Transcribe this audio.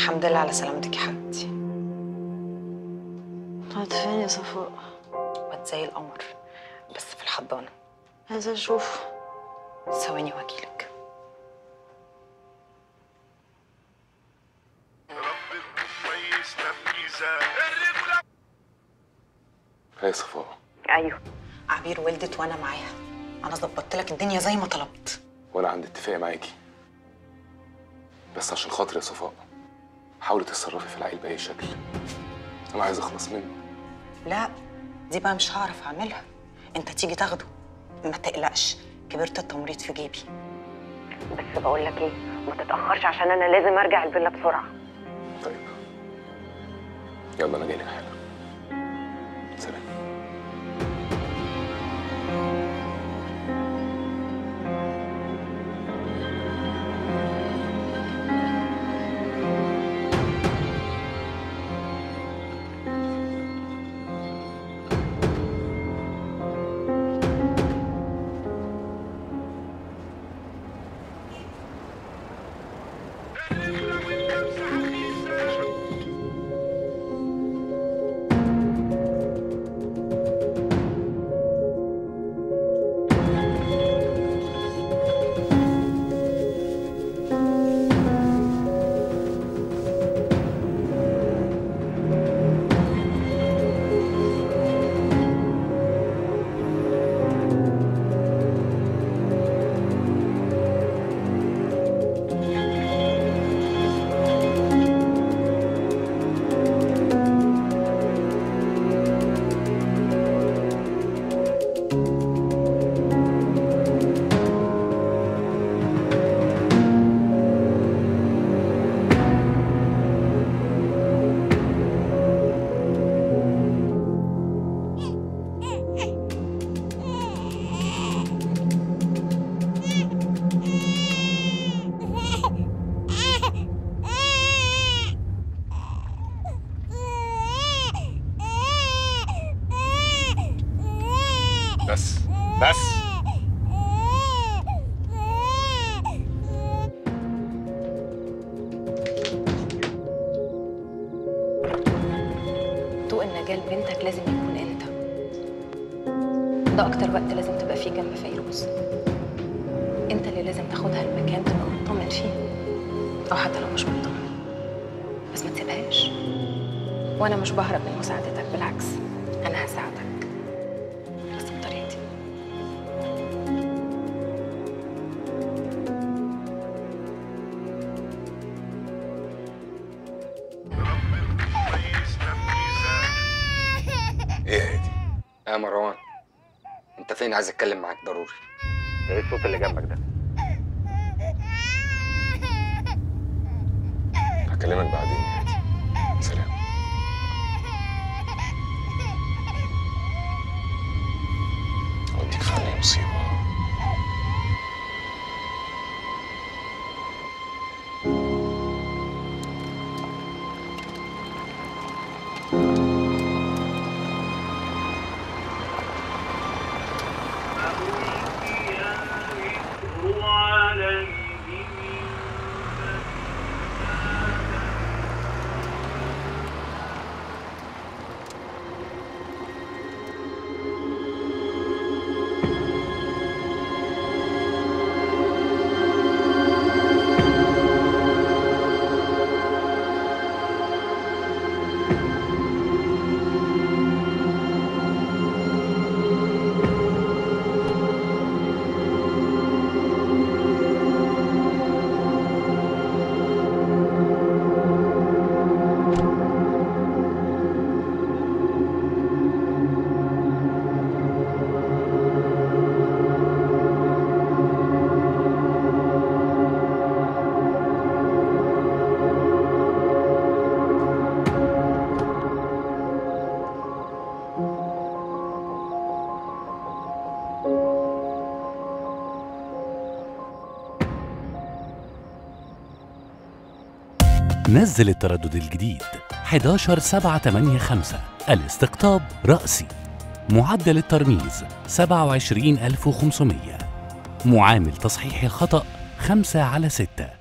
الحمد لله على سلامتك يا حبيبتي طلعت فين يا صفاء واد زي القمر بس في الحضانه عايزة اشوف ثواني واجيلك هي صفاء ايوه عبير ولدت وانا معاها انا ظبطت لك الدنيا زي ما طلبت وانا عندي اتفاق معاكي بس عشان خاطر يا صفاء حاولي تتصرفي في العيل باي شكل انا عايز اخلص منه لا دي بقى مش هعرف اعملها انت تيجي تاخده ما تقلقش كبرت التمريض في جيبي بس بقول لك ايه ما تتاخرش عشان انا لازم ارجع الفيلا بسرعه طيب يلا انا جايلك حالا سلام بس بس طوق النجاة لبنتك لازم يكون انت ده اكتر وقت لازم تبقى فيه جنب فيروز انت اللي لازم تاخدها المكان تبقى مطمن فيه او حتى لو مش مطمن بس ما تسيبهاش وانا مش بهرب من مساعدتك بالعكس انا هساعدك بس بطريقتي ايه يا هادي يا مروان انت فين عايز اتكلم معاك ضروري ايه الصوت اللي جنبك ده؟ هكلمك بعدين يا هادي سلام اوديك في عني مصيبه نزل التردد الجديد 11785 الاستقطاب رأسي معدل الترميز 27500 معامل تصحيح الخطأ 5 على 6